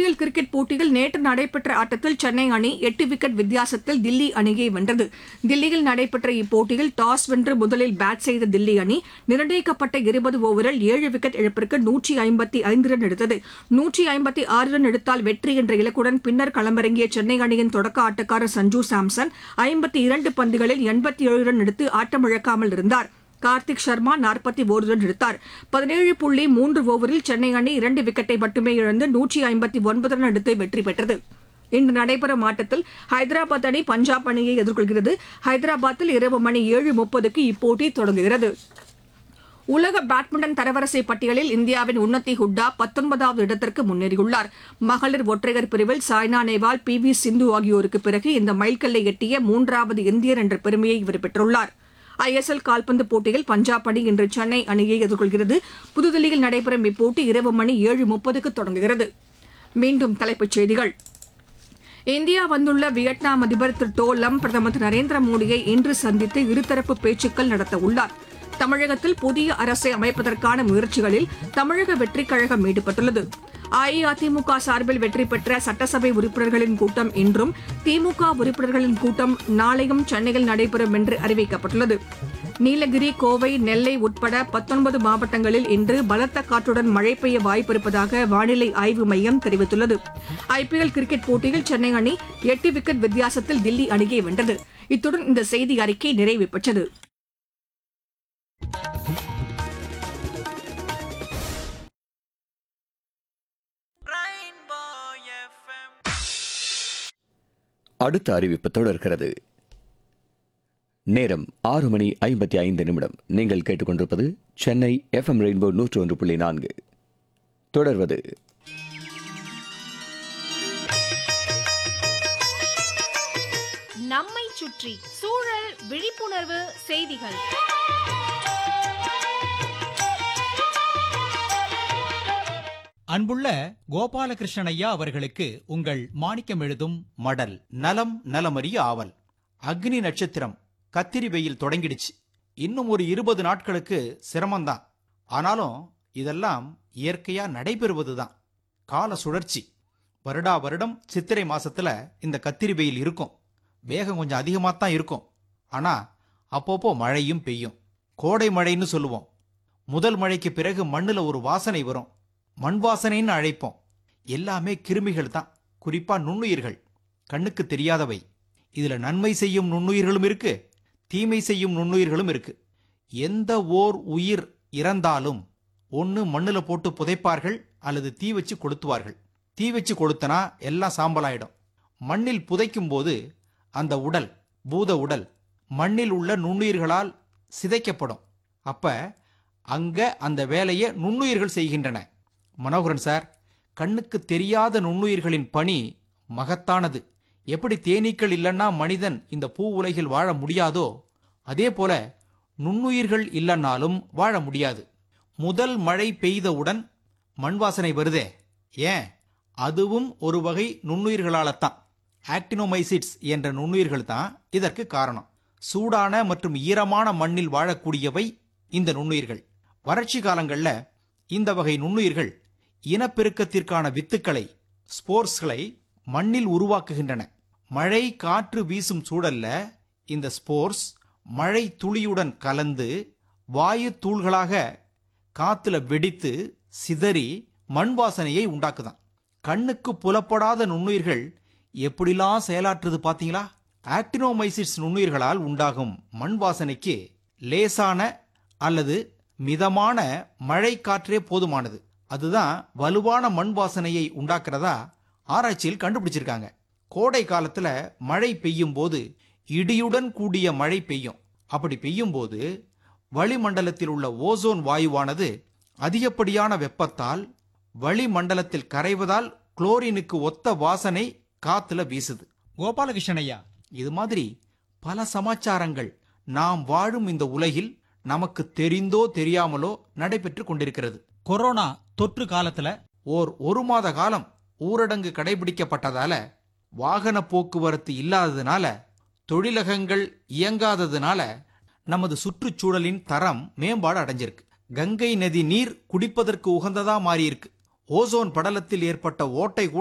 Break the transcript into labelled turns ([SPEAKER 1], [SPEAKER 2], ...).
[SPEAKER 1] IPL cricket போட்டியில் நேற்று நடைபெற்ற ஆட்டத்தில் சென்னை அணி எட்டு விக்கெட் வித்தியாசத்தில் தில்லி அணியை வென்றது தில்லியில் நடைபெற்ற இப்போட்டியில் டாஸ் வென்று முதலில் பேட் செய்த தில்லி அணி நிர்ணயிக்கப்பட்ட இருபது ஓவரில் ஏழு விக்கெட் இழப்பிற்கு நூற்றி ஐம்பத்தி ஐந்து ரன் எடுத்தது நூற்றி ஐம்பத்தி ஆறு ரன் எடுத்தால் வெற்றி என்ற இலக்குடன் பின்னர் களமிறங்கிய சென்னை அணியின் தொடக்க ஆட்டக்காரர் சஞ்சு சாம்சன் ஐம்பத்தி இரண்டு பந்துகளில் எண்பத்தி ஏழு ரன் எடுத்து ஆட்டமிழக்காமல் இருந்தார் கார்த்திக் சர்மா நாற்பத்தி ஒரு ரன் எடுத்தார் பதினேழு புள்ளி மூன்று ஓவரில் சென்னை அணி இரண்டு விக்கெட்டை மட்டுமே இழந்து நூற்றி ஐம்பத்தி ஒன்பது ரன் எடுத்து வெற்றி பெற்றது இன்று நடைபெறும் ஆட்டத்தில் ஹைதராபாத் அணி பஞ்சாப் அணியை எதிர்கொள்கிறது ஹைதராபாத்தில் இரவு மணி ஏழு முப்பதுக்கு இப்போட்டி தொடங்குகிறது உலக பேட்மிண்டன் தரவரிசை பட்டியலில் இந்தியாவின் உன்னதி ஹுட்டா பத்தொன்பதாவது இடத்திற்கு முன்னேறியுள்ளார் மகளிர் ஒற்றையர் பிரிவில் சாய்னா நேவால் பி வி சிந்து ஆகியோருக்கு பிறகு இந்த மைல்கல்லை எட்டிய மூன்றாவது இந்தியர் என்ற பெருமையை இவர் பெற்றுள்ளார் ஐஎஸ்எல் கால்பந்து போட்டியில் பஞ்சாப் அணி இன்று சென்னை அணியை எதிர்கொள்கிறது புதுதில்லியில் நடைபெறும் இப்போட்டி இரவு மணி ஏழு முப்பதுக்கு தொடங்குகிறது மீண்டும் தலைப்புச் செய்திகள் இந்தியா வந்துள்ள வியட்நாம் அதிபர் திரு டோ லம் பிரதமர் திரு நரேந்திர மோடியை இன்று சந்தித்து இருதரப்பு பேச்சுக்கள் நடத்த உள்ளார் தமிழகத்தில் புதிய அரசை அமைப்பதற்கான முயற்சிகளில் தமிழக வெற்றிக் கழகம் ஈடுபட்டுள்ளது அஇஅதிமுக சார்பில் வெற்றி பெற்ற சட்டசபை உறுப்பினர்களின் கூட்டம் இன்றும் திமுக உறுப்பினர்களின் கூட்டம் நாளையும் சென்னையில் நடைபெறும் என்று அறிவிக்கப்பட்டுள்ளது நீலகிரி கோவை நெல்லை உட்பட பத்தொன்பது மாவட்டங்களில் இன்று பலத்த காற்றுடன் மழை பெய்ய வாய்ப்பிருப்பதாக வானிலை ஆய்வு மையம் தெரிவித்துள்ளது ஐபிஎல் கிரிக்கெட் போட்டியில் சென்னை அணி எட்டு விக்கெட் வித்தியாசத்தில் தில்லி அணியை வென்றது இத்துடன் இந்த செய்தி அறிக்கை நிறைவு பெற்றது
[SPEAKER 2] அடுத்த அறிவிப்பு தொடர்கிறது நேரம் ஆறு மணி ஐம்பத்தி ஐந்து நிமிடம் நீங்கள் கேட்டுக்கொண்டிருப்பது சென்னை எஃப்எம் ரெயின்போ நூற்று ஒன்று புள்ளி நான்கு தொடர்வது
[SPEAKER 3] நம்மை சுற்றி சூழல் விழிப்புணர்வு செய்திகள்
[SPEAKER 4] அன்புள்ள கோபாலகிருஷ்ணன் ஐயா அவர்களுக்கு உங்கள் மாணிக்கம் எழுதும் மடல்
[SPEAKER 5] நலம் நலமறிய ஆவல் அக்னி நட்சத்திரம் கத்திரி வெயில் தொடங்கிடுச்சு இன்னும் ஒரு இருபது நாட்களுக்கு சிரமம்தான் ஆனாலும் இதெல்லாம் இயற்கையா நடைபெறுவதுதான் கால சுழற்சி வருடா வருடம் சித்திரை மாசத்துல இந்த கத்திரி வெயில் இருக்கும் வேகம் கொஞ்சம் அதிகமாக தான் இருக்கும் ஆனா அப்பப்போ மழையும் பெய்யும் கோடை மழைன்னு சொல்லுவோம் முதல் மழைக்கு பிறகு மண்ணுல ஒரு வாசனை வரும் மண் வாசனைன்னு அழைப்போம் எல்லாமே கிருமிகள் தான் குறிப்பா நுண்ணுயிர்கள் கண்ணுக்கு தெரியாதவை இதுல நன்மை செய்யும் நுண்ணுயிர்களும் இருக்கு தீமை செய்யும் நுண்ணுயிர்களும் இருக்கு எந்த ஓர் உயிர் இறந்தாலும் ஒன்னு மண்ணுல போட்டு புதைப்பார்கள் அல்லது தீ வச்சு கொளுத்துவார்கள் தீ வச்சு கொளுத்தனா எல்லாம் சாம்பலாயிடும் மண்ணில் புதைக்கும் போது அந்த உடல் பூத உடல் மண்ணில் உள்ள நுண்ணுயிர்களால் சிதைக்கப்படும் அப்ப அங்க அந்த வேலையை நுண்ணுயிர்கள் செய்கின்றன மனோகரன் சார் கண்ணுக்கு தெரியாத நுண்ணுயிர்களின் பணி மகத்தானது எப்படி தேனீக்கள் இல்லைன்னா மனிதன் இந்த பூ உலகில் வாழ முடியாதோ அதே போல நுண்ணுயிர்கள் இல்லைன்னாலும் வாழ முடியாது முதல் மழை பெய்தவுடன் மண் வாசனை வருதே ஏன் அதுவும் ஒரு வகை நுண்ணுயிர்களாலத்தான் ஆக்டினோமைசிட்ஸ் என்ற நுண்ணுயிர்கள் தான் இதற்கு காரணம் சூடான மற்றும் ஈரமான மண்ணில் வாழக்கூடியவை இந்த நுண்ணுயிர்கள் வறட்சி காலங்கள்ல இந்த வகை நுண்ணுயிர்கள் இனப்பெருக்கத்திற்கான வித்துக்களை ஸ்போர்ஸ்களை மண்ணில் உருவாக்குகின்றன மழை காற்று வீசும் சூழல்ல இந்த ஸ்போர்ஸ் மழை துளியுடன் கலந்து வாயு தூள்களாக காத்துல வெடித்து சிதறி மண் வாசனையை உண்டாக்குதான் கண்ணுக்கு புலப்படாத நுண்ணுயிர்கள் எப்படிலாம் செயலாற்றுது பாத்தீங்களா ஆக்டினோமைசிட்ஸ் நுண்ணுயிர்களால் உண்டாகும் மண் வாசனைக்கு லேசான அல்லது மிதமான மழை காற்றே போதுமானது அதுதான் வலுவான மண் வாசனையை உண்டாக்குறதா ஆராய்ச்சியில் கண்டுபிடிச்சிருக்காங்க கோடை காலத்துல மழை பெய்யும் போது இடியுடன் கூடிய மழை பெய்யும் அப்படி பெய்யும் போது வளிமண்டலத்தில் உள்ள ஓசோன் வாயுவானது அதிகப்படியான வெப்பத்தால் வளிமண்டலத்தில் கரைவதால் குளோரினுக்கு ஒத்த வாசனை காத்துல வீசுது
[SPEAKER 4] கோபாலகிருஷ்ணன் ஐயா
[SPEAKER 5] இது மாதிரி பல சமாச்சாரங்கள் நாம் வாழும் இந்த உலகில் நமக்கு தெரிந்தோ தெரியாமலோ நடைபெற்று கொண்டிருக்கிறது
[SPEAKER 4] கொரோனா தொற்று காலத்துல
[SPEAKER 5] ஓர் ஒரு மாத காலம் ஊரடங்கு கடைபிடிக்கப்பட்டதால வாகன போக்குவரத்து இல்லாததுனால தொழிலகங்கள் இயங்காததுனால நமது சுற்றுச்சூழலின் தரம் மேம்பாடு அடைஞ்சிருக்கு கங்கை நதி நீர் குடிப்பதற்கு உகந்ததா மாறியிருக்கு ஓசோன் படலத்தில் ஏற்பட்ட ஓட்டை கூட